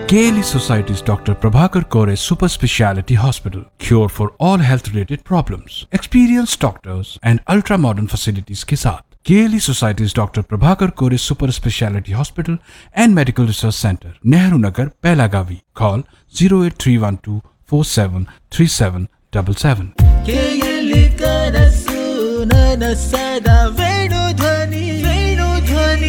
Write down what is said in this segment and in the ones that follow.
KLE Society's Dr. Prabhakar Kore Super Speciality Hospital. Cure for all health related problems. Experienced doctors and ultra modern facilities के साथ KLE Society's Dr. Prabhakar Kore Super Speciality Hospital and Medical Research Center, Nehru Nagar, Pelagavi. Call 08312 473777. ಕೇಯಲಿ ಕನಸು ನನಸದ ವೇಣು ಧ್ವನಿ ವೇಣು ಧ್ವನಿ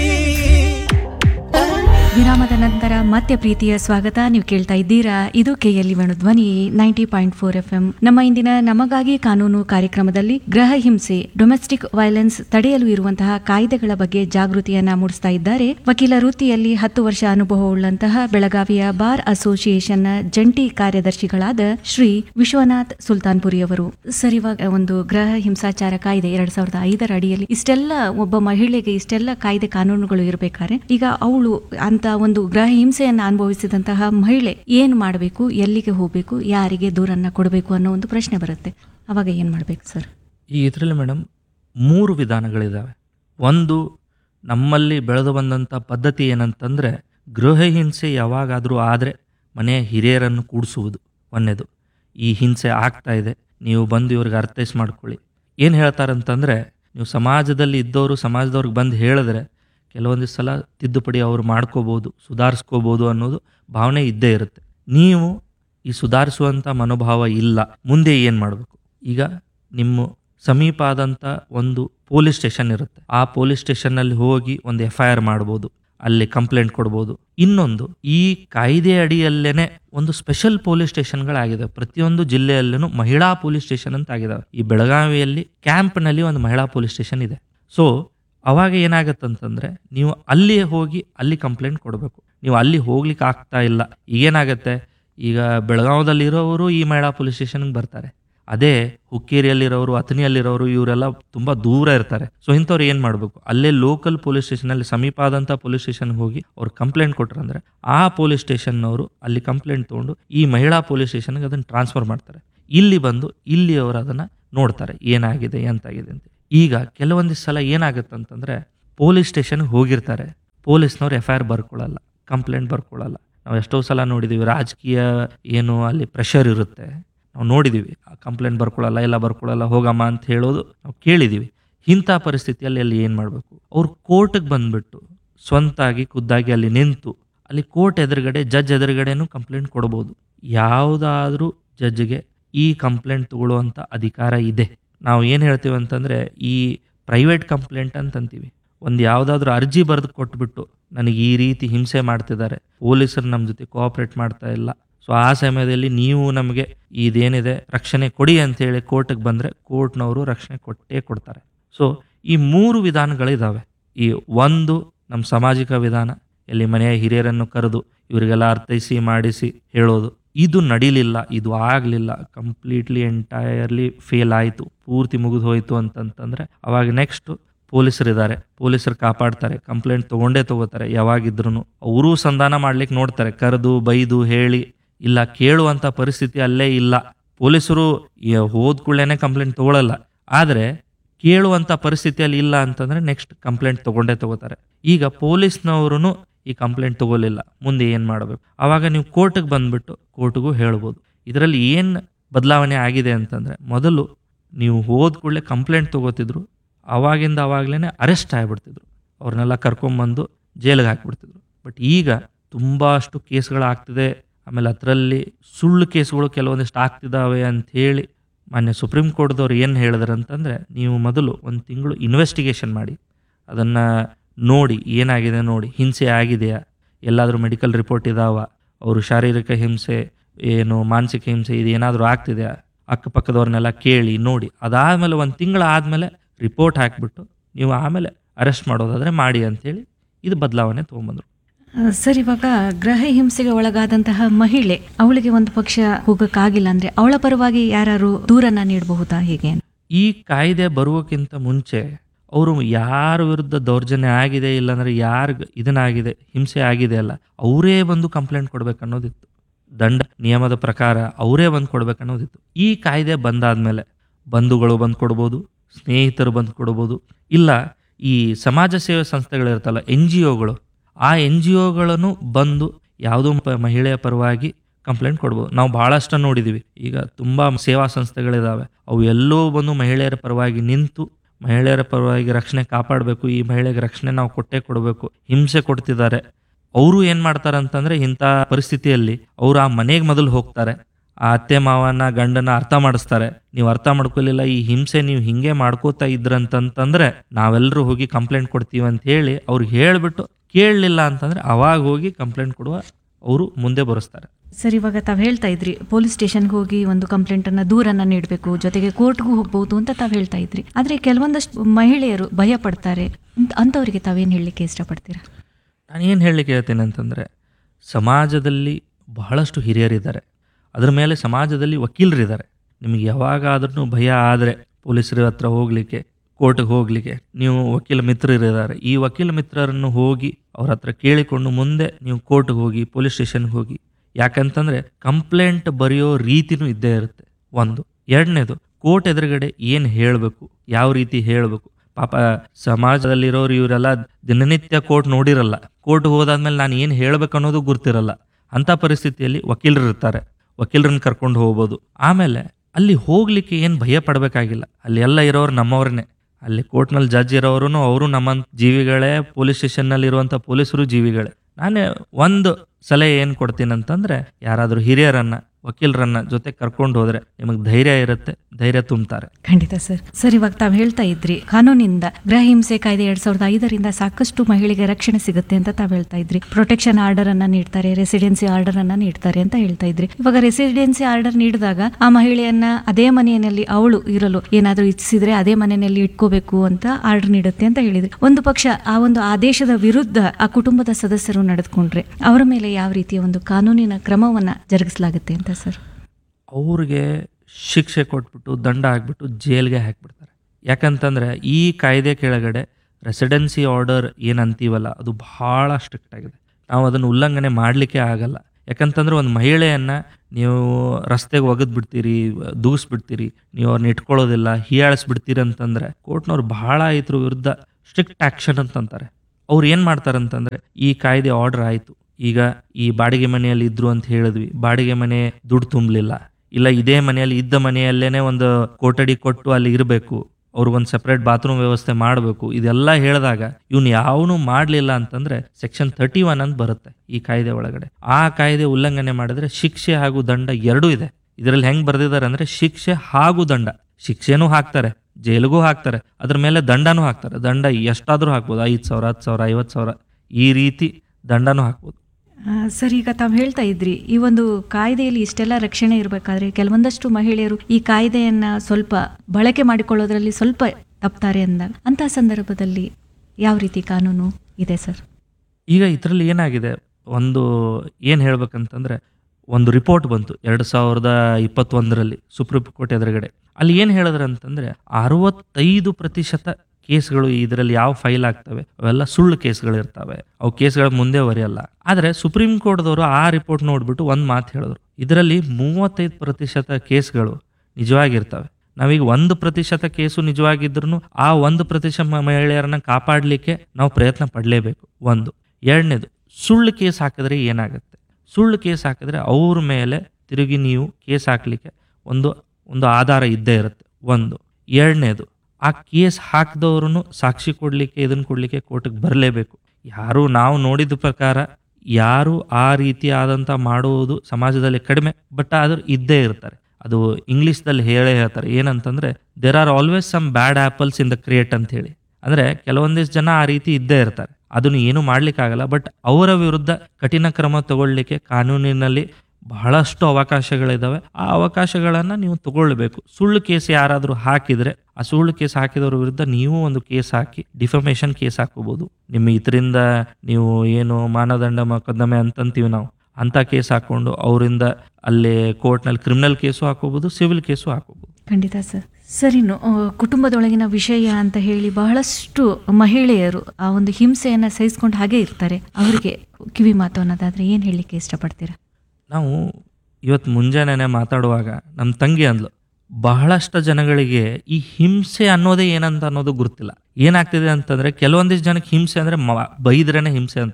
ವಿರಾಮದ ನಂತರ ಮತ್ತೆ ಪ್ರೀತಿಯ ಸ್ವಾಗತ ನೀವು ಕೇಳ್ತಾ ಇದ್ದೀರಾ ಇದು KLE Venu Dhwani ninety point four F M ನಮ್ಮ ಇಂದಿನ ನಮಗಾಗಿ ಕಾನೂನು ಕಾರ್ಯಕ್ರಮದಲ್ಲಿ ಗೃಹ ಹಿಂಸೆ ಡೊಮೆಸ್ಟಿಕ್ ವೈಲೆನ್ಸ್ ತಡೆಯಲು ಇರುವಂತಹ ಕಾಯ್ದೆಗಳ ಬಗ್ಗೆ ಜಾಗೃತಿಯನ್ನ ಮೂಡಿಸ್ತಾ ಇದ್ದಾರೆ ವಕೀಲ ವೃತ್ತಿಯಲ್ಲಿ ಹತ್ತು ವರ್ಷ ಅನುಭವವುಳ್ಳಂತಹ ಬೆಳಗಾವಿಯ ಬಾರ್ ಅಸೋಸಿಯೇಷನ್ನ ಜಂಟಿ ಕಾರ್ಯದರ್ಶಿಗಳಾದ ಶ್ರೀ ವಿಶ್ವನಾಥ್ ಸುಲ್ತಾನ್ಪುರಿ ಅವರು ಸರ್ ಇವಾಗ ಒಂದು ಗೃಹ ಹಿಂಸಾಚಾರ ಕಾಯ್ದೆ ಎರಡ್ ಸಾವಿರದ ಐದರ ಅಡಿಯಲ್ಲಿ ಇಷ್ಟೆಲ್ಲ ಒಬ್ಬ ಮಹಿಳೆಗೆ ಇಷ್ಟೆಲ್ಲ ಕಾಯ್ದೆ ಕಾನೂನುಗಳು ಇರಬೇಕಾದ್ರೆ ಈಗ ಅವಳು ಅಂತ ಒಂದು ಗೃಹ ಹಿಂಸೆಯನ್ನ ಅನುಭವಿಸಿದಂತಹ ಮಹಿಳೆ ಏನ್ ಮಾಡಬೇಕು ಎಲ್ಲಿಗೆ ಹೋಗ್ಬೇಕು ಯಾರಿಗೆ ದೂರನ್ನ ಕೊಡಬೇಕು ಅನ್ನೋ ಒಂದು ಪ್ರಶ್ನೆ ಬರುತ್ತೆ ಅವಾಗ ಏನ್ ಮಾಡ್ಬೇಕು ಸರ್ ಈ ಇದರಲ್ಲಿ ಮೇಡಮ್ ಮೂರು ವಿಧಾನಗಳಿದ್ದಾವೆ ಒಂದು ನಮ್ಮಲ್ಲಿ ಬೆಳೆದು ಬಂದಂಥ ಪದ್ಧತಿ ಏನಂತಂದರೆ ಗೃಹ ಹಿಂಸೆ ಯಾವಾಗಾದರೂ ಆದರೆ ಮನೆಯ ಹಿರಿಯರನ್ನು ಕೂಡಿಸುವುದು ಒಂದೇದು ಈ ಹಿಂಸೆ ಆಗ್ತಾ ಇದೆ ನೀವು ಬಂದು ಇವ್ರಿಗೆ ಅರ್ಥೈಸ್ ಮಾಡ್ಕೊಳ್ಳಿ ಏನು ಹೇಳ್ತಾರಂತಂದರೆ ನೀವು ಸಮಾಜದಲ್ಲಿ ಇದ್ದವರು ಸಮಾಜದವ್ರಿಗೆ ಬಂದು ಹೇಳಿದ್ರೆ ಕೆಲವೊಂದು ಸಲ ತಿದ್ದುಪಡಿ ಅವ್ರು ಮಾಡ್ಕೋಬೋದು ಸುಧಾರಿಸ್ಕೋಬೋದು ಅನ್ನೋದು ಭಾವನೆ ಇದ್ದೇ ಇರುತ್ತೆ ನೀವು ಈ ಸುಧಾರಿಸುವಂಥ ಮನೋಭಾವ ಇಲ್ಲ ಮುಂದೆ ಏನು ಮಾಡಬೇಕು ಈಗ ನಿಮ್ಮ ಸಮೀಪ ಆದಂಥ ಒಂದು ಪೊಲೀಸ್ ಸ್ಟೇಷನ್ ಇರುತ್ತೆ ಆ ಪೊಲೀಸ್ ಸ್ಟೇಷನ್ನಲ್ಲಿ ಹೋಗಿ ಒಂದು ಎಫ್ ಐ ಆರ್ ಮಾಡ್ಬೋದು ಅಲ್ಲಿ ಕಂಪ್ಲೇಂಟ್ ಕೊಡ್ಬೋದು ಇನ್ನೊಂದು ಈ ಕಾಯ್ದೆ ಅಡಿಯಲ್ಲೇನೆ ಒಂದು ಸ್ಪೆಷಲ್ ಪೊಲೀಸ್ ಸ್ಟೇಷನ್ಗಳಾಗಿದೆ ಪ್ರತಿಯೊಂದು ಜಿಲ್ಲೆಯಲ್ಲೂ ಮಹಿಳಾ ಪೊಲೀಸ್ ಸ್ಟೇಷನ್ ಅಂತ ಆಗಿದಾವೆ ಈ ಬೆಳಗಾವಿಯಲ್ಲಿ ಕ್ಯಾಂಪ್ನಲ್ಲಿ ಒಂದು ಮಹಿಳಾ ಪೊಲೀಸ್ ಸ್ಟೇಷನ್ ಇದೆ ಸೊ ಅವಾಗ ಏನಾಗತ್ತಂತಂದ್ರೆ ನೀವು ಅಲ್ಲಿ ಹೋಗಿ ಅಲ್ಲಿ ಕಂಪ್ಲೇಂಟ್ ಕೊಡಬೇಕು ನೀವು ಅಲ್ಲಿ ಹೋಗ್ಲಿಕ್ಕೆ ಆಗ್ತಾ ಇಲ್ಲ ಈಗೇನಾಗತ್ತೆ ಈಗ ಬೆಳಗಾವದಲ್ಲಿರೋರು ಈ ಮಹಿಳಾ ಪೊಲೀಸ್ ಸ್ಟೇಷನ್ಗೆ ಬರ್ತಾರೆ ಅದೇ ಹುಕ್ಕೇರಿಯಲ್ಲಿರೋರು ಅಥಣಿಯಲ್ಲಿರೋರು ಇವರೆಲ್ಲ ತುಂಬ ದೂರ ಇರ್ತಾರೆ ಸೊ ಇಂಥವ್ರು ಏನು ಮಾಡಬೇಕು ಅಲ್ಲೇ ಲೋಕಲ್ ಪೊಲೀಸ್ ಸ್ಟೇಷನಲ್ಲಿ ಸಮೀಪ ಆದಂಥ ಪೊಲೀಸ್ ಸ್ಟೇಷನ್ಗೆ ಹೋಗಿ ಅವ್ರು ಕಂಪ್ಲೇಂಟ್ ಕೊಟ್ರಂದ್ರೆ ಆ ಪೊಲೀಸ್ ಸ್ಟೇಷನ್ನವರು ಅಲ್ಲಿ ಕಂಪ್ಲೇಂಟ್ ತೊಗೊಂಡು ಈ ಮಹಿಳಾ ಪೊಲೀಸ್ ಸ್ಟೇಷನ್ಗೆ ಅದನ್ನು ಟ್ರಾನ್ಸ್ಫರ್ ಮಾಡ್ತಾರೆ ಇಲ್ಲಿ ಬಂದು ಇಲ್ಲಿ ಅವರು ಅದನ್ನು ನೋಡ್ತಾರೆ ಏನಾಗಿದೆ ಎಂತಾಗಿದೆ ಅಂತ ಈಗ ಕೆಲವೊಂದಿಷ್ಟು ಸಲ ಏನಾಗುತ್ತೆ ಅಂತಂದರೆ ಪೊಲೀಸ್ ಸ್ಟೇಷನ್ಗೆ ಹೋಗಿರ್ತಾರೆ ಪೊಲೀಸ್ನವ್ರು ಎಫ್ ಐ ಆರ್ ಬರ್ಕೊಳ್ಳಲ್ಲ ಕಂಪ್ಲೇಂಟ್ ಬರ್ಕೊಳ್ಳಲ್ಲ ನಾವು ಎಷ್ಟೋ ಸಲ ನೋಡಿದ್ದೀವಿ ರಾಜಕೀಯ ಏನು ಅಲ್ಲಿ ಪ್ರೆಷರ್ ಇರುತ್ತೆ ನಾವು ನೋಡಿದ್ದೀವಿ ಕಂಪ್ಲೇಂಟ್ ಬರ್ಕೊಳ್ಳಲ್ಲ ಎಲ್ಲ ಬರ್ಕೊಳ್ಳಲ್ಲ ಹೋಗಮ್ಮ ಅಂತ ಹೇಳೋದು ನಾವು ಕೇಳಿದ್ದೀವಿ ಇಂಥ ಪರಿಸ್ಥಿತಿಯಲ್ಲಿ ಅಲ್ಲಿ ಏನು ಮಾಡಬೇಕು ಅವ್ರು ಕೋರ್ಟಿಗೆ ಬಂದುಬಿಟ್ಟು ಸ್ವಂತಾಗಿ ಖುದ್ದಾಗಿ ಅಲ್ಲಿ ನಿಂತು ಅಲ್ಲಿ ಕೋರ್ಟ್ ಎದುರುಗಡೆ ಜಡ್ಜ್ ಎದುರುಗಡೆನೂ ಕಂಪ್ಲೇಂಟ್ ಕೊಡ್ಬೋದು ಯಾವುದಾದ್ರೂ ಜಡ್ಜ್ಗೆ ಈ ಕಂಪ್ಲೇಂಟ್ ತಗೊಳ್ಳುವಂಥ ಅಧಿಕಾರ ಇದೆ ನಾವು ಏನು ಹೇಳ್ತೀವಿ ಅಂತಂದರೆ ಈ ಪ್ರೈವೇಟ್ ಕಂಪ್ಲೇಂಟ್ ಅಂತಂತೀವಿ ಒಂದು ಯಾವುದಾದ್ರೂ ಅರ್ಜಿ ಬರೆದು ಕೊಟ್ಬಿಟ್ಟು ನನಗೆ ಈ ರೀತಿ ಹಿಂಸೆ ಮಾಡ್ತಿದ್ದಾರೆ ಪೊಲೀಸರು ನಮ್ಮ ಜೊತೆ ಕೋಆಪ್ರೇಟ್ ಮಾಡ್ತಾ ಇಲ್ಲ ಸೊ ಆ ಸಮಯದಲ್ಲಿ ನೀವು ನಮಗೆ ಇದೇನಿದೆ ರಕ್ಷಣೆ ಕೊಡಿ ಅಂತೇಳಿ ಕೋರ್ಟಿಗೆ ಬಂದರೆ ಕೋರ್ಟ್ನವರು ರಕ್ಷಣೆ ಕೊಟ್ಟೇ ಕೊಡ್ತಾರೆ ಸೊ ಈ ಮೂರು ವಿಧಾನಗಳಿದ್ದಾವೆ ಈ ಒಂದು ನಮ್ಮ ಸಾಮಾಜಿಕ ವಿಧಾನ ಎಲ್ಲಿ ಮನೆಯ ಹಿರಿಯರನ್ನು ಕರೆದು ಇವರಿಗೆಲ್ಲ ಅರ್ಥೈಸಿ ಮಾಡಿಸಿ ಹೇಳೋದು ಇದು ನಡೀಲಿಲ್ಲ ಇದು ಆಗಲಿಲ್ಲ ಕಂಪ್ಲೀಟ್ಲಿ ಎಂಟೈರ್ಲಿ ಫೇಲ್ ಆಯಿತು ಪೂರ್ತಿ ಮುಗಿದು ಹೋಯಿತು ಅಂತಂತಂದರೆ ಅವಾಗ ನೆಕ್ಸ್ಟ್ ಪೊಲೀಸರಿದ್ದಾರೆ ಪೊಲೀಸರು ಕಾಪಾಡ್ತಾರೆ ಕಂಪ್ಲೇಂಟ್ ತೊಗೊಂಡೇ ತಗೋತಾರೆ ಯಾವಾಗಿದ್ರು ಅವರೂ ಸಂಧಾನ ಮಾಡ್ಲಿಕ್ಕೆ ನೋಡ್ತಾರೆ ಕರೆದು ಬೈದು ಹೇಳಿ ಇಲ್ಲ ಕೇಳುವಂಥ ಪರಿಸ್ಥಿತಿ ಅಲ್ಲೇ ಇಲ್ಲ ಪೊಲೀಸರು ಹೋದ ಕೂಡಲೇ ಕಂಪ್ಲೇಂಟ್ ತಗೊಳ್ಳಲ್ಲ ಆದರೆ ಕೇಳುವಂಥ ಪರಿಸ್ಥಿತಿಯಲ್ಲಿ ಇಲ್ಲ ಅಂತಂದರೆ ನೆಕ್ಸ್ಟ್ ಕಂಪ್ಲೇಂಟ್ ತೊಗೊಂಡೇ ತಗೋತಾರೆ ಈಗ ಪೊಲೀಸ್ನವರು ಈ ಕಂಪ್ಲೇಂಟ್ ತಗೋಲಿಲ್ಲ ಮುಂದೆ ಏನು ಮಾಡಬೇಕು ಆವಾಗ ನೀವು ಕೋರ್ಟಿಗೆ ಬಂದುಬಿಟ್ಟು ಕೋರ್ಟ್ಗೂ ಹೇಳ್ಬೋದು ಇದರಲ್ಲಿ ಏನು ಬದಲಾವಣೆ ಆಗಿದೆ ಅಂತಂದರೆ ಮೊದಲು ನೀವು ಹೋದ ಕೂಡಲೇ ಕಂಪ್ಲೇಂಟ್ ತಗೋತಿದ್ರು ಅವಾಗಿಂದ ಅವಾಗಲೇ ಅರೆಸ್ಟ್ ಆಗಿಬಿಡ್ತಿದ್ರು ಅವ್ರನ್ನೆಲ್ಲ ಕರ್ಕೊಂಬಂದು ಜೈಲಿಗೆ ಹಾಕಿಬಿಡ್ತಿದ್ರು ಬಟ್ ಈಗ ತುಂಬ ಅಷ್ಟು ಕೇಸ್ಗಳಾಗ್ತಿದೆ ಆಮೇಲೆ ಅದರಲ್ಲಿ ಸುಳ್ಳು ಕೇಸ್ಗಳು ಕೆಲವೊಂದಿಷ್ಟು ಆಗ್ತಿದ್ದಾವೆ ಅಂತ ಹೇಳಿ ಮಾನ್ಯ ಸುಪ್ರೀಂ ಕೋರ್ಟ್ದವ್ರು ಏನು ಹೇಳಿದ್ರು ಅಂತಂದರೆ ನೀವು ಮೊದಲು ಒಂದು ತಿಂಗಳು ಇನ್ವೆಸ್ಟಿಗೇಷನ್ ಮಾಡಿ ಅದನ್ನು ನೋಡಿ ಏನಾಗಿದೆ ನೋಡಿ ಹಿಂಸೆ ಆಗಿದೆಯಾ ಎಲ್ಲಾದರೂ ಮೆಡಿಕಲ್ ರಿಪೋರ್ಟ್ ಇದಾವ ಅವರು ಶಾರೀರಿಕ ಹಿಂಸೆ ಏನು ಮಾನಸಿಕ ಹಿಂಸೆ ಇದು ಏನಾದರೂ ಆಗ್ತಿದೆಯಾ ಅಕ್ಕಪಕ್ಕದವ್ರನ್ನೆಲ್ಲ ಕೇಳಿ ನೋಡಿ ಅದಾದಮೇಲೆ ಒಂದು ತಿಂಗಳು ಆದಮೇಲೆ ರಿಪೋರ್ಟ್ ಹಾಕಿಬಿಟ್ಟು ನೀವು ಆಮೇಲೆ ಅರೆಸ್ಟ್ ಮಾಡೋದಾದರೆ ಮಾಡಿ ಅಂಥೇಳಿ ಇದು ಬದಲಾವಣೆ ತೊಗೊಂಬಂದರು ಸರ್ ಇವಾಗ ಗೃಹ ಹಿಂಸೆಗೆ ಒಳಗಾದಂತಹ ಮಹಿಳೆ ಅವಳಿಗೆ ಒಂದು ಪಕ್ಷ ಹೋಗಕ್ಕಾಗಿಲ್ಲ ಅಂದ್ರೆ ಅವಳ ಪರವಾಗಿ ಯಾರು ದೂರನ್ನ ನೀಡಬಹುದಾ ಹೇಗೆ ಈ ಕಾಯ್ದೆ ಬರುವಕ್ಕಿಂತ ಮುಂಚೆ ಅವರು ಯಾರ ವಿರುದ್ಧ ದೌರ್ಜನ್ಯ ಆಗಿದೆ ಇಲ್ಲಾಂದ್ರೆ ಯಾರಿಗ ಇದನ್ನಾಗಿದೆ ಹಿಂಸೆ ಆಗಿದೆ ಅಲ್ಲ ಅವರೇ ಬಂದು ಕಂಪ್ಲೇಂಟ್ ಕೊಡ್ಬೇಕು ಅನ್ನೋದಿತ್ತು ದಂಡ ನಿಯಮದ ಪ್ರಕಾರ ಅವರೇ ಬಂದು ಕೊಡ್ಬೇಕು ಅನ್ನೋದಿತ್ತು ಈ ಕಾಯ್ದೆ ಬಂದಾದ್ಮೇಲೆ ಬಂಧುಗಳು ಬಂದು ಕೊಡ್ಬೋದು ಸ್ನೇಹಿತರು ಬಂದು ಕೊಡ್ಬೋದು ಇಲ್ಲ ಈ ಸಮಾಜ ಸೇವೆ ಸಂಸ್ಥೆಗಳಿರ್ತಲ್ಲ ಎನ್ ಜಿ ಒಗಳು ಆ ಎನ್ ಜಿ ಒಗಳನ್ನು ಬಂದು ಯಾವುದೋ ಪ- ಮಹಿಳೆಯ ಪರವಾಗಿ ಕಂಪ್ಲೇಂಟ್ ಕೊಡ್ಬೋದು ನಾವು ಭಾಳಷ್ಟು ನೋಡಿದ್ದೀವಿ ಈಗ ತುಂಬ ಸೇವಾ ಸಂಸ್ಥೆಗಳಿದಾವೆ ಅವು ಎಲ್ಲೋ ಬಂದು ಮಹಿಳೆಯರ ಪರವಾಗಿ ನಿಂತು ಮಹಿಳೆಯರ ಪರವಾಗಿ ರಕ್ಷಣೆ ಕಾಪಾಡಬೇಕು ಈ ಮಹಿಳೆಗೆ ರಕ್ಷಣೆ ನಾವು ಕೊಟ್ಟೇ ಕೊಡಬೇಕು ಹಿಂಸೆ ಕೊಡ್ತಿದ್ದಾರೆ ಅವರು ಏನು ಮಾಡ್ತಾರೆ ಅಂತಂದ್ರೆ ಇಂಥ ಪರಿಸ್ಥಿತಿಯಲ್ಲಿ ಅವರು ಆ ಮನೆಗೆ ಮೊದಲು ಹೋಗ್ತಾರೆ ಆ ಅತ್ತೆ ಮಾವನ ಗಂಡನ ಅರ್ಥ ಮಾಡಿಸ್ತಾರೆ ನೀವು ಅರ್ಥ ಮಾಡ್ಕೊಲಿಲ್ಲ ಈ ಹಿಂಸೆ ನೀವು ಹಿಂಗೆ ಮಾಡ್ಕೋತಾ ಇದ್ರಂತಂತಂದ್ರೆ ನಾವೆಲ್ಲರೂ ಹೋಗಿ ಕಂಪ್ಲೇಂಟ್ ಕೊಡ್ತೀವಿ ಅಂತ ಹೇಳಿ ಅವ್ರಿಗೆ ಹೇಳ್ಬಿಟ್ಟು ಕೇಳಲಿಲ್ಲ ಅಂತಂದ್ರೆ ಅವಾಗ ಹೋಗಿ ಕಂಪ್ಲೇಂಟ್ ಕೊಡುವ ಅವರು ಮುಂದೆ ಬರೆಸ್ತಾರೆ ಸರ್ ಇವಾಗ ತಾವು ಹೇಳ್ತಾ ಇದ್ರಿ ಪೊಲೀಸ್ ಸ್ಟೇಷನ್ಗೆ ಹೋಗಿ ಒಂದು ಕಂಪ್ಲೇಂಟ್ ಅನ್ನ ದೂರನ್ನ ನೀಡಬೇಕು ಜೊತೆಗೆ ಕೋರ್ಟ್ಗೂ ಹೋಗ್ಬೋದು ಅಂತ ತಾವು ಹೇಳ್ತಾ ಇದ್ರಿ ಆದ್ರೆ ಕೆಲವೊಂದಷ್ಟು ಮಹಿಳೆಯರು ಭಯ ಪಡ್ತಾರೆ ಅಂತ- ಅಂಥವರಿಗೆ ತಾವೇನು ಹೇಳಲಿಕ್ಕೆ ಇಷ್ಟಪಡ್ತೀರಾ ನಾನು ಏನು ಹೇಳಲಿಕ್ಕೆ ಹೇಳ್ತೀನಿ ಅಂತಂದರೆ ಸಮಾಜದಲ್ಲಿ ಬಹಳಷ್ಟು ಹಿರಿಯರಿದ್ದಾರೆ ಅದ್ರ ಮೇಲೆ ಸಮಾಜದಲ್ಲಿ ವಕೀಲರಿದ್ದಾರೆ ನಿಮಗೆ ಯಾವಾಗಾದ್ರೂ ಭಯ ಆದರೆ ಪೊಲೀಸರ ಹತ್ರ ಹೋಗಲಿಕ್ಕೆ ಕೋರ್ಟ್ಗೆ ಹೋಗಲಿಕ್ಕೆ ನೀವು ವಕೀಲ ಮಿತ್ರರಿದ್ದಾರೆ ಈ ವಕೀಲ ಮಿತ್ರರನ್ನು ಹೋಗಿ ಅವ್ರ ಹತ್ರ ಕೇಳಿಕೊಂಡು ಮುಂದೆ ನೀವು ಕೋರ್ಟ್ಗೆ ಹೋಗಿ ಪೊಲೀಸ್ ಸ್ಟೇಷನ್ಗೆ ಹೋಗಿ ಯಾಕಂತಂದರೆ ಕಂಪ್ಲೇಂಟ್ ಬರೆಯೋ ರೀತಿನೂ ಇದ್ದೇ ಇರುತ್ತೆ ಒಂದು ಎರಡನೇದು ಕೋರ್ಟ್ ಎದುರುಗಡೆ ಏನು ಹೇಳಬೇಕು ಯಾವ ರೀತಿ ಹೇಳಬೇಕು ಪಾಪ ಸಮಾಜದಲ್ಲಿರೋರು ಇವರೆಲ್ಲ ದಿನನಿತ್ಯ ಕೋರ್ಟ್ ನೋಡಿರಲ್ಲ ಕೋರ್ಟ್ ಹೋದಾದ್ಮೇಲೆ ನಾನು ಏನು ಹೇಳ್ಬೇಕು ಅನ್ನೋದು ಗುರ್ತಿರಲ್ಲ ಅಂಥ ಪರಿಸ್ಥಿತಿಯಲ್ಲಿ ವಕೀಲರು ಇರ್ತಾರೆ ವಕೀಲರನ್ನ ಕರ್ಕೊಂಡು ಹೋಗ್ಬೋದು ಆಮೇಲೆ ಅಲ್ಲಿ ಹೋಗ್ಲಿಕ್ಕೆ ಏನು ಭಯ ಪಡಬೇಕಾಗಿಲ್ಲ ಅಲ್ಲಿ ಎಲ್ಲ ಇರೋರು ನಮ್ಮವ್ರನ್ನೇ ಅಲ್ಲಿ ಕೋರ್ಟ್ನಲ್ಲಿ ಜಡ್ಜ್ ಇರೋರು ಅವರು ನಮ್ಮ ಜೀವಿಗಳೇ ಪೊಲೀಸ್ ಸ್ಟೇಷನ್ನಲ್ಲಿ ಇರುವಂಥ ಪೊಲೀಸರು ಜೀವಿಗಳೇ ನಾನೇ ಒಂದು ಸಲಹೆ ಏನು ಕೊಡ್ತೀನಿ ಅಂತಂದ್ರೆ ಯಾರಾದರೂ ಹಿರಿಯರನ್ನ ವಕೀಲರನ್ನ ಜೊತೆ ಕರ್ಕೊಂಡು ಹೋದ್ರೆ ನಿಮಗೆ ಧೈರ್ಯ ಇರುತ್ತೆ ಧೈರ್ಯ ತುಂಬ್ತಾರೆ ಖಂಡಿತ ಸರ್ ಸರ್ ಇವಾಗ ತಾವು ಹೇಳ್ತಾ ಇದ್ರಿ ಕಾನೂನಿಂದ ಗೃಹ ಹಿಂಸೆ ಕಾಯ್ದೆ ಎರಡ್ ಸಾವಿರದ ಐದರಿಂದ ಸಾಕಷ್ಟು ಮಹಿಳೆಗೆ ರಕ್ಷಣೆ ಸಿಗುತ್ತೆ ಅಂತ ತಾವು ಹೇಳ್ತಾ ಇದ್ರಿ ಪ್ರೊಟೆಕ್ಷನ್ ಆರ್ಡರ್ ಅನ್ನ ನೀಡ್ತಾರೆ ರೆಸಿಡೆನ್ಸಿ ಆರ್ಡರ್ ಅನ್ನ ನೀಡ್ತಾರೆ ಅಂತ ಹೇಳ್ತಾ ಇದ್ರಿ ಇವಾಗ ರೆಸಿಡೆನ್ಸಿ ಆರ್ಡರ್ ನೀಡಿದಾಗ ಆ ಮಹಿಳೆಯನ್ನ ಅದೇ ಮನೆಯಲ್ಲಿ ಅವಳು ಇರಲು ಏನಾದ್ರೂ ಇಚ್ಛಿಸಿದ್ರೆ ಅದೇ ಮನೆಯಲ್ಲಿ ಇಟ್ಕೋಬೇಕು ಅಂತ ಆರ್ಡರ್ ನೀಡುತ್ತೆ ಅಂತ ಹೇಳಿದ್ರಿ ಒಂದು ಪಕ್ಷ ಆ ಒಂದು ಆದೇಶದ ವಿರುದ್ಧ ಆ ಕುಟುಂಬದ ಸದಸ್ಯರು ನಡೆದುಕೊಂಡ್ರೆ ಅವರ ಮೇಲೆ ಯಾವ ರೀತಿಯ ಒಂದು ಕಾನೂನಿನ ಕ್ರಮವನ್ನ ಜರುಗಿಸಲಾಗುತ್ತೆ ಅಂತ ಸರ್ ಅವ್ರಿಗೆ ಶಿಕ್ಷೆ ಕೊಟ್ಬಿಟ್ಟು ದಂಡ ಹಾಕ್ಬಿಟ್ಟು ಜೈಲ್ಗೆ ಹಾಕ್ಬಿಡ್ತಾರೆ ಯಾಕಂತಂದ್ರೆ ಈ ಕಾಯ್ದೆ ಕೆಳಗಡೆ ರೆಸಿಡೆನ್ಸಿ ಆರ್ಡರ್ ಏನು ಅಂತೀವಲ್ಲ ಅದು ಬಹಳ ಸ್ಟ್ರಿಕ್ಟ್ ಆಗಿದೆ ನಾವು ಅದನ್ನು ಉಲ್ಲಂಘನೆ ಮಾಡಲಿಕ್ಕೆ ಆಗಲ್ಲ ಯಾಕಂತಂದ್ರೆ ಒಂದು ಮಹಿಳೆಯನ್ನ ನೀವು ರಸ್ತೆಗೆ ಒಗದ್ ಬಿಡ್ತೀರಿ ದೂಸ್ಬಿಡ್ತೀರಿ ನೀವು ಅವ್ರನ್ನ ಇಟ್ಕೊಳ್ಳೋದಿಲ್ಲ ಹೀಯಾಳಿಸ್ಬಿಡ್ತೀರಿ ಅಂತಂದ್ರೆ ಕೋರ್ಟ್ನವ್ರು ಬಹಳ ಇದ್ರ ವಿರುದ್ಧ ಸ್ಟ್ರಿಕ್ಟ್ ಆಕ್ಷನ್ ಅಂತಂತಾರೆ ಅವ್ರು ಏನು ಮಾಡ್ತಾರೆ ಅಂತಂದ್ರೆ ಈ ಕಾಯ್ದೆ ಆರ್ಡರ್ ಆಯಿತು ಈಗ ಈ ಬಾಡಿಗೆ ಮನೆಯಲ್ಲಿ ಇದ್ರು ಅಂತ ಹೇಳಿದ್ವಿ ಬಾಡಿಗೆ ಮನೆ ದುಡ್ಡು ತುಂಬಲಿಲ್ಲ ಇಲ್ಲ ಇದೇ ಮನೆಯಲ್ಲಿ ಇದ್ದ ಮನೆಯಲ್ಲೇನೆ ಒಂದು ಕೊಠಡಿ ಕೊಟ್ಟು ಅಲ್ಲಿ ಇರಬೇಕು ಅವ್ರಿಗೊಂದು ಸೆಪರೇಟ್ ಬಾತ್ರೂಮ್ ವ್ಯವಸ್ಥೆ ಮಾಡಬೇಕು ಇದೆಲ್ಲ ಹೇಳಿದಾಗ ಇವ್ನು ಯಾವನು ಮಾಡಲಿಲ್ಲ ಅಂತಂದ್ರೆ ಸೆಕ್ಷನ್ ತರ್ಟಿ ಒನ್ ಅಂತ ಬರುತ್ತೆ ಈ ಕಾಯ್ದೆ ಒಳಗಡೆ ಆ ಕಾಯ್ದೆ ಉಲ್ಲಂಘನೆ ಮಾಡಿದ್ರೆ ಶಿಕ್ಷೆ ಹಾಗೂ ದಂಡ ಎರಡೂ ಇದೆ ಇದರಲ್ಲಿ ಹೆಂಗ್ ಬರ್ದಿದ್ದಾರೆ ಅಂದ್ರೆ ಶಿಕ್ಷೆ ಹಾಗೂ ದಂಡ ಶಿಕ್ಷೆನೂ ಹಾಕ್ತಾರೆ ಜೈಲಿಗೂ ಹಾಕ್ತಾರೆ ಅದ್ರ ಮೇಲೆ ದಂಡನೂ ಹಾಕ್ತಾರೆ ದಂಡ ಎಷ್ಟಾದ್ರೂ ಹಾಕ್ಬೋದು ಐದು ಸಾವಿರ ಹತ್ತು ಸಾವಿರ ಐವತ್ತು ಸಾವಿರ ಈ ರೀತಿ ದಂಡನೂ ಹಾಕ್ಬೋದು ಆ, ಸರ್ ಈಗ ತಾವು ಹೇಳ್ತಾ ಇದ್ರಿ ಈ ಒಂದು ಕಾಯ್ದೆಯಲ್ಲಿ ಇಷ್ಟೆಲ್ಲ ರಕ್ಷಣೆ ಇರಬೇಕಾದ್ರೆ ಕೆಲವೊಂದಷ್ಟು ಮಹಿಳೆಯರು ಈ ಕಾಯ್ದೆಯನ್ನ ಸ್ವಲ್ಪ ಬಳಕೆ ಮಾಡಿಕೊಳ್ಳೋದ್ರಲ್ಲಿ ಸ್ವಲ್ಪ ತಪ್ತಾರೆ ಅಂದಾಗ ಅಂತಹ ಸಂದರ್ಭದಲ್ಲಿ ಯಾವ ರೀತಿ ಕಾನೂನು ಇದೆ ಸರ್ ಈಗ ಇದರಲ್ಲಿ ಏನಾಗಿದೆ ಒಂದು ಏನು ಹೇಳ್ಬೇಕಂತಂದ್ರೆ ಒಂದು ರಿಪೋರ್ಟ್ ಬಂತು ಎರಡು ಸಾವಿರದ ಇಪ್ಪತ್ತೊಂದರಲ್ಲಿ ಸುಪ್ರೀಂ ಕೋರ್ಟ್ ಎದುರುಗಡೆ ಅಲ್ಲಿ ಏನು ಹೇಳಿದ್ರೆ ಅಂತಂದ್ರೆ ಅರವತ್ತೈದು ಪ್ರತಿಶತ ಕೇಸ್ಗಳು ಇದರಲ್ಲಿ ಯಾವ ಫೈಲ್ ಆಗ್ತವೆ ಅವೆಲ್ಲ ಸುಳ್ಳು ಕೇಸ್ಗಳು ಇರ್ತವೆ ಅವು ಕೇಸ್ಗಳ ಮುಂದೆ ಬರೆಯಲ್ಲ ಆದರೆ ಸುಪ್ರೀಂ ಕೋರ್ಟ್ದವರು ಆ ರಿಪೋರ್ಟ್ ನೋಡ್ಬಿಟ್ಟು ಒಂದು ಮಾತು ಹೇಳಿದ್ರು ಇದರಲ್ಲಿ ಮೂವತ್ತೈದು ಪ್ರತಿಶತ ಕೇಸ್ಗಳು ನಿಜವಾಗಿರ್ತವೆ ನಾವೀಗ ಒಂದು ಪ್ರತಿಶತ ಕೇಸು ನಿಜವಾಗಿದ್ರು ಆ ಒಂದು ಪ್ರತಿಶತ ಮ- ಮಹಿಳೆಯರನ್ನ ಕಾಪಾಡಲಿಕ್ಕೆ ನಾವು ಪ್ರಯತ್ನ ಪಡಲೇಬೇಕು ಒಂದು ಎರಡನೇದು ಸುಳ್ಳು ಕೇಸ್ ಹಾಕಿದ್ರೆ ಏನಾಗುತ್ತೆ ಸುಳ್ಳು ಕೇಸ್ ಹಾಕಿದ್ರೆ ಅವ್ರ ಮೇಲೆ ತಿರುಗಿ ನೀವು ಕೇಸ್ ಹಾಕ್ಲಿಕ್ಕೆ ಒಂದು ಒಂದು ಆಧಾರ ಇದ್ದೇ ಇರುತ್ತೆ ಒಂದು ಎರಡನೇದು ಆ ಕೇಸ್ ಹಾಕಿದವ್ರು ಸಾಕ್ಷಿ ಕೊಡಲಿಕ್ಕೆ ಇದನ್ನು ಕೊಡಲಿಕ್ಕೆ ಕೋರ್ಟಿಗೆ ಬರಲೇಬೇಕು ಯಾರು ನಾವು ನೋಡಿದ ಪ್ರಕಾರ ಯಾರು ಆ ರೀತಿ ಆದಂಥ ಮಾಡುವುದು ಸಮಾಜದಲ್ಲಿ ಕಡಿಮೆ ಬಟ್ ಆದ್ರೂ ಇದ್ದೇ ಇರ್ತಾರೆ ಅದು ಇಂಗ್ಲೀಷ್ದಲ್ಲಿ ಹೇಳೇ ಹೇಳ್ತಾರೆ ಏನಂತಂದ್ರೆ there are always some bad apples in the create ಅಂತ ಹೇಳಿ ಅಂದ್ರೆ ಕೆಲವೊಂದಿಷ್ಟು ಜನ ಆ ರೀತಿ ಇದ್ದೇ ಇರ್ತಾರೆ ಅದನ್ನು ಏನು ಮಾಡ್ಲಿಕ್ಕಾಗಲ್ಲ ಬಟ್ ಅವರ ವಿರುದ್ಧ ಕಠಿಣ ಕ್ರಮ ತಗೊಳ್ಳಿಕ್ಕೆ ಕಾನೂನಿನಲ್ಲಿ ಬಹಳಷ್ಟು ಅವಕಾಶಗಳಿದಾವೆ ಆ ಅವಕಾಶಗಳನ್ನ ನೀವು ತಗೊಳ್ಬೇಕು ಸುಳ್ಳು ಕೇಸ್ ಯಾರಾದರೂ ಹಾಕಿದ್ರೆ ಆ ಸುಳ್ಳು ಕೇಸ್ ಹಾಕಿದವ್ರ ವಿರುದ್ಧ ನೀವು ಒಂದು ಕೇಸ್ ಹಾಕಿ ಡಿಫಮೇಷನ್ ಕೇಸ್ ಹಾಕೋಬಹುದು ನಿಮ್ಮ ಇದರಿಂದ ನೀವು ಏನು ಮಾನದಂಡ ಮೊಕದ್ದಮೆ ಅಂತಂತೀವಿ ನಾವು ಅಂತ ಕೇಸ್ ಹಾಕೊಂಡು ಅವರಿಂದ ಅಲ್ಲಿ ಕೋರ್ಟ್ನಲ್ಲಿ ಕ್ರಿಮಿನಲ್ ಕೇಸು ಹಾಕೋಬಹುದು ಸಿವಿಲ್ ಕೇಸು ಹಾಕೋಬಹುದು ಖಂಡಿತ ಸರ್ ಸರ್ ಇನ್ನು ಆ, ಕುಟುಂಬದೊಳಗಿನ ವಿಷಯ ಅಂತ ಹೇಳಿ ಬಹಳಷ್ಟು ಮಹಿಳೆಯರು ಆ ಒಂದು ಹಿಂಸೆಯನ್ನ ಸಹಿಸ್ಕೊಂಡು ಹಾಗೆ ಇರ್ತಾರೆ ಅವರಿಗೆ ಕಿವಿ ಮಾತು ಅನ್ನೋದಾದ್ರೆ ಏನ್ ಹೇಳಲಿಕ್ಕೆ ಇಷ್ಟಪಡ್ತೀರಾ ನಾವು ಇವತ್ತು ಮುಂಜಾನೆ ಮಾತಾಡುವಾಗ ನಮ್ಮ ತಂಗಿ ಅಂದ್ಲು ಬಹಳಷ್ಟು ಜನಗಳಿಗೆ ಈ ಹಿಂಸೆ ಅನ್ನೋದೇ ಏನಂತ ಅನ್ನೋದು ಗುರುತಿಲ್ಲ ಏನಾಗ್ತಿದೆ ಅಂತಂದ್ರೆ ಕೆಲವೊಂದಿಷ್ಟು ಜನಕ್ಕೆ ಹಿಂಸೆ ಅಂದ್ರೆ ಮ- ಬೈದ್ರೇನೆ ಹಿಂಸೆ ಅಂತಾರೆ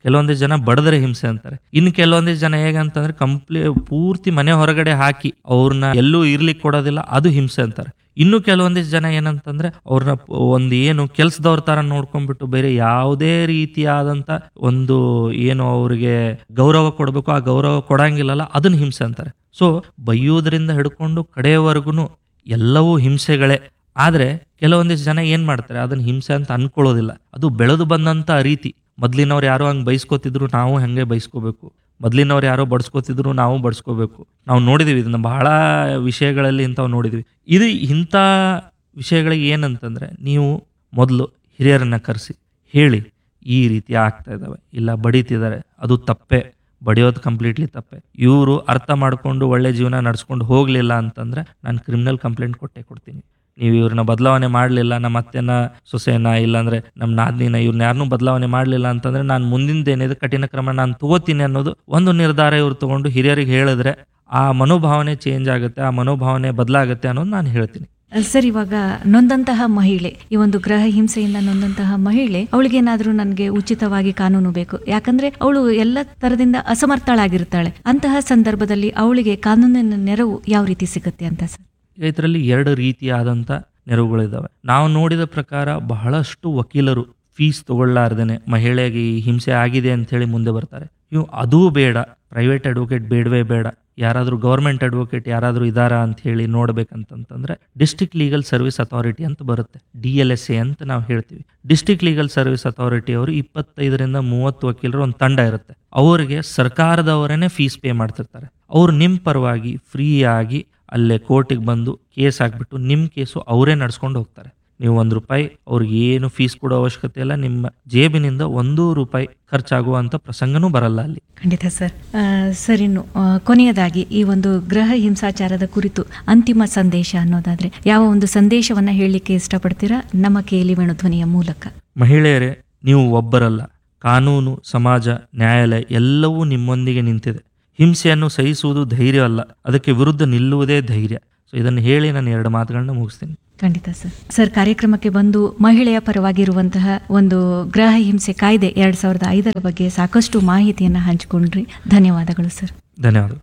ಕೆಲವೊಂದಿಷ್ಟು ಜನ ಬಡದ್ರೆ ಹಿಂಸೆ ಅಂತಾರೆ ಇನ್ನು ಕೆಲವೊಂದಿಷ್ಟು ಜನ ಹೇಗಂತಂದ್ರೆ ಕಂಪ್ಲೀ ಪೂರ್ತಿ ಮನೆ ಹೊರಗಡೆ ಹಾಕಿ ಅವ್ರನ್ನ ಎಲ್ಲೂ ಇರ್ಲಿಕ್ಕೆ ಕೊಡೋದಿಲ್ಲ ಅದು ಹಿಂಸೆ ಅಂತಾರೆ ಇನ್ನು ಕೆಲವೊಂದಿಷ್ಟು ಜನ ಏನಂತಂದ್ರೆ ಅವ್ರನ್ನ ಒಂದು ಏನು ಕೆಲ್ಸದವ್ರ ತರ ನೋಡ್ಕೊಂಡ್ಬಿಟ್ಟು ಬೇರೆ ಯಾವುದೇ ರೀತಿಯಾದಂತ ಒಂದು ಏನು ಅವ್ರಿಗೆ ಗೌರವ ಕೊಡಬೇಕು ಆ ಗೌರವ ಕೊಡಂಗಿಲ್ಲಲ್ಲ ಅದನ್ನ ಹಿಂಸೆ ಅಂತಾರೆ ಸೊ ಬೈಯೋದ್ರಿಂದ ಹಿಡ್ಕೊಂಡು ಕಡೆಯವರೆಗೂ ಎಲ್ಲವೂ ಹಿಂಸೆಗಳೇ ಆದ್ರೆ ಕೆಲವೊಂದಿಷ್ಟು ಜನ ಏನ್ ಮಾಡ್ತಾರೆ ಅದನ್ನ ಹಿಂಸೆ ಅಂತ ಅನ್ಕೊಳ್ಳೋದಿಲ್ಲ ಅದು ಬೆಳೆದು ಬಂದಂತ ರೀತಿ ಮೊದ್ಲಿನವ್ರು ಯಾರೋ ಹಂಗೆ ಬೈಸ್ಕೊತಿದ್ರು ನಾವು ಹಂಗೆ ಬೈಸ್ಕೋಬೇಕು ಮೊದ್ಲಿನವ್ರು ಯಾರೋ ಬಡ್ಸ್ಕೊತಿದ್ರು ನಾವು ಬಡ್ಸ್ಕೋಬೇಕು ನಾವು ನೋಡಿದೀವಿ ಇದನ್ನ ಬಹಳ ವಿಷಯಗಳಲ್ಲಿ ಇಂಥವು ನೋಡಿದ್ವಿ ಇದು ಇಂಥ ವಿಷಯಗಳಿಗೆ ಏನಂತಂದ್ರೆ ನೀವು ಮೊದಲು ಹಿರಿಯರನ್ನ ಕರೆಸಿ ಹೇಳಿ ಈ ರೀತಿ ಆಗ್ತಾ ಇದ್ದಾವೆ ಇಲ್ಲ ಬಡಿತಿದ್ದಾರೆ ಅದು ತಪ್ಪೆ ಬಡಿಯೋದು ಕಂಪ್ಲೀಟ್ಲಿ ತಪ್ಪೆ ಇವರು ಅರ್ಥ ಮಾಡ್ಕೊಂಡು ಒಳ್ಳೆ ಜೀವನ ನಡ್ಸ್ಕೊಂಡು ಹೋಗ್ಲಿಲ್ಲ ಅಂತಂದ್ರೆ ನಾನು ಕ್ರಿಮಿನಲ್ ಕಂಪ್ಲೇಂಟ್ ಕೊಟ್ಟೆ ಕೊಡ್ತೀನಿ ನೀವು ಇವ್ರನ್ನ ಬದಲಾವಣೆ ಮಾಡಲಿಲ್ಲ ನಮ್ಮ ಅತ್ತೆನ ಸೊಸೆನ ಇಲ್ಲಾಂದ್ರೆ ನಮ್ಮ ನಾದ್ನಿನ ಇವ್ರನ್ನ ಯಾರನ್ನೂ ಬದಲಾವಣೆ ಮಾಡಲಿಲ್ಲ ಅಂತಂದ್ರೆ ನಾನು ಮುಂದಿಂದೇನಿದೆ ಕಠಿಣ ಕ್ರಮ ನಾನು ತಗೋತೀನಿ ಅನ್ನೋದು ಒಂದು ನಿರ್ಧಾರ ಇವ್ರು ತಗೊಂಡು ಹಿರಿಯರಿಗೆ ಹೇಳಿದ್ರೆ ಆ ಮನೋಭಾವನೆ ಚೇಂಜ್ ಆಗುತ್ತೆ ಆ ಮನೋಭಾವನೆ ಬದಲಾಗುತ್ತೆ ಅನ್ನೋದು ನಾನು ಹೇಳ್ತೀನಿ ಸರ್ ಇವಾಗ ನೊಂದಂತಹ ಮಹಿಳೆ ಈ ಒಂದು ಗ್ರಹ ಹಿಂಸೆಯಿಂದ ನೊಂದಂತಹ ಮಹಿಳೆ ಅವಳಿಗೇನಾದ್ರೂ ನನಗೆ ಉಚಿತವಾಗಿ ಕಾನೂನು ಬೇಕು ಯಾಕಂದ್ರೆ ಅವಳು ಎಲ್ಲ ತರದಿಂದ ಅಸಮರ್ಥಳಾಗಿರ್ತಾಳೆ ಅಂತಹ ಸಂದರ್ಭದಲ್ಲಿ ಅವಳಿಗೆ ಕಾನೂನಿನ ನೆರವು ಯಾವ ರೀತಿ ಸಿಗುತ್ತೆ ಅಂತ ಸರ್ ಈಗ ಇದರಲ್ಲಿ ಎರಡು ರೀತಿಯಾದಂಥ ನೆರವುಗಳಿದ್ದಾವೆ ನಾವು ನೋಡಿದ ಪ್ರಕಾರ ಬಹಳಷ್ಟು ವಕೀಲರು ಫೀಸ್ ತಗೊಳ್ಳಾರ್ದೇನೆ ಮಹಿಳೆಗೆ ಈ ಹಿಂಸೆ ಆಗಿದೆ ಅಂತ ಹೇಳಿ ಮುಂದೆ ಬರ್ತಾರೆ ಇವು ಅದೂ ಬೇಡ ಪ್ರೈವೇಟ್ ಅಡ್ವೊಕೇಟ್ ಬೇಡವೇ ಬೇಡ ಯಾರಾದರೂ ಗೌರ್ಮೆಂಟ್ ಅಡ್ವೊಕೇಟ್ ಯಾರಾದರೂ ಇದಾರಾ ಅಂತ ಹೇಳಿ ನೋಡ್ಬೇಕಂತಂತಂದ್ರೆ ಡಿಸ್ಟ್ರಿಕ್ಟ್ ಲೀಗಲ್ ಸರ್ವಿಸ್ ಅಥಾರಿಟಿ ಅಂತ ಬರುತ್ತೆ ಡಿ ಎಲ್ ಎಸ್ ಎ ಅಂತ ನಾವು ಹೇಳ್ತೀವಿ ಡಿಸ್ಟ್ರಿಕ್ಟ್ ಲೀಗಲ್ ಸರ್ವಿಸ್ ಅಥಾರಿಟಿ ಅವರು ಇಪ್ಪತ್ತೈದರಿಂದ ಮೂವತ್ತು ವಕೀಲರು ಒಂದು ತಂಡ ಇರುತ್ತೆ ಅವರಿಗೆ ಸರ್ಕಾರದವರೇನೆ ಫೀಸ್ ಪೇ ಮಾಡ್ತಿರ್ತಾರೆ ಅವ್ರು ನಿಮ್ಮ ಪರವಾಗಿ ಫ್ರೀಯಾಗಿ ಅಲ್ಲೇ ಕೋರ್ಟಿಗೆ ಬಂದು ಕೇಸ್ ಹಾಕ್ಬಿಟ್ಟು ನಿಮ್ಮ ಕೇಸು ಅವರೇ ನಡ್ಸ್ಕೊಂಡು ಹೋಗ್ತಾರೆ ನೀವು ಒಂದು ರೂಪಾಯಿ ಅವ್ರಿಗೆ ಏನು ಫೀಸ್ ಕೊಡೋ ಅವಶ್ಯಕತೆ ಇಲ್ಲ ನಿಮ್ಮ ಜೇಬಿನಿಂದ ಒಂದು ರೂಪಾಯಿ ಖರ್ಚಾಗುವಂಥ ಪ್ರಸಂಗನೂ ಬರಲ್ಲ ಅಲ್ಲಿ ಖಂಡಿತ ಸರ್ ಆ, ಸರ್ ಇನ್ನು ಆ, ಕೊನೆಯದಾಗಿ ಈ ಒಂದು ಗ್ರಹ ಹಿಂಸಾಚಾರದ ಕುರಿತು ಅಂತಿಮ ಸಂದೇಶ ಅನ್ನೋದಾದ್ರೆ ಯಾವ ಒಂದು ಸಂದೇಶವನ್ನ ಹೇಳಲಿಕ್ಕೆ ಇಷ್ಟಪಡ್ತೀರಾ ನಮ್ಮ ಕೇಳಿ ಧ್ವನಿಯ ಮೂಲಕ ಮಹಿಳೆಯರೇ ನೀವು ಒಬ್ಬರಲ್ಲ ಕಾನೂನು ಸಮಾಜ ನ್ಯಾಯಾಲಯ ಎಲ್ಲವೂ ನಿಮ್ಮೊಂದಿಗೆ ನಿಂತಿದೆ ಹಿಂಸೆಯನ್ನು ಸಹಿಸುವುದು ಧೈರ್ಯ ಅಲ್ಲ ಅದಕ್ಕೆ ವಿರುದ್ಧ ನಿಲ್ಲುವುದೇ ಧೈರ್ಯ ಸೊ ಇದನ್ನು ಹೇಳಿ ನಾನು ಎರಡು ಮಾತುಗಳನ್ನ ಮುಗಿಸ್ತೀನಿ ಖಂಡಿತ ಸರ್ ಸರ್ ಕಾರ್ಯಕ್ರಮಕ್ಕೆ ಬಂದು ಮಹಿಳೆಯ ಪರವಾಗಿರುವಂತಹ ಒಂದು ಗ್ರಹ ಹಿಂಸೆ ಕಾಯ್ದೆ ಎರಡ್ ಸಾವಿರದ ಐದರ ಬಗ್ಗೆ ಸಾಕಷ್ಟು ಮಾಹಿತಿಯನ್ನ ಹಂಚಿಕೊಂಡ್ರಿ ಧನ್ಯವಾದಗಳು ಸರ್ ಧನ್ಯವಾದಗಳು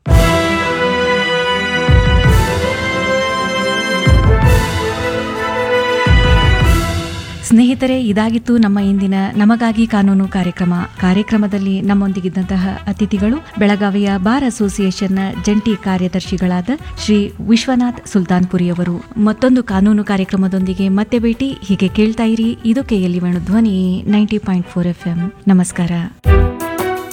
ಸ್ನೇಹಿತರೆ ಇದಾಗಿತ್ತು ನಮ್ಮ ಇಂದಿನ ನಮಗಾಗಿ ಕಾನೂನು ಕಾರ್ಯಕ್ರಮ ಕಾರ್ಯಕ್ರಮದಲ್ಲಿ ನಮ್ಮೊಂದಿಗಿದ್ದಂತಹ ಅತಿಥಿಗಳು ಬೆಳಗಾವಿಯ ಬಾರ್ ಅಸೋಸಿಯೇಷನ್ನ ಜಂಟಿ ಕಾರ್ಯದರ್ಶಿಗಳಾದ ಶ್ರೀ ವಿಶ್ವನಾಥ್ ಸುಲ್ತಾನ್ಪುರಿ ಅವರು ಮತ್ತೊಂದು ಕಾನೂನು ಕಾರ್ಯಕ್ರಮದೊಂದಿಗೆ ಮತ್ತೆ ಭೇಟಿ ಹೀಗೆ ಕೇಳ್ತಾ ಇರಿ ಇದು KLE Venu Dhwani ninety point four F M ನಮಸ್ಕಾರ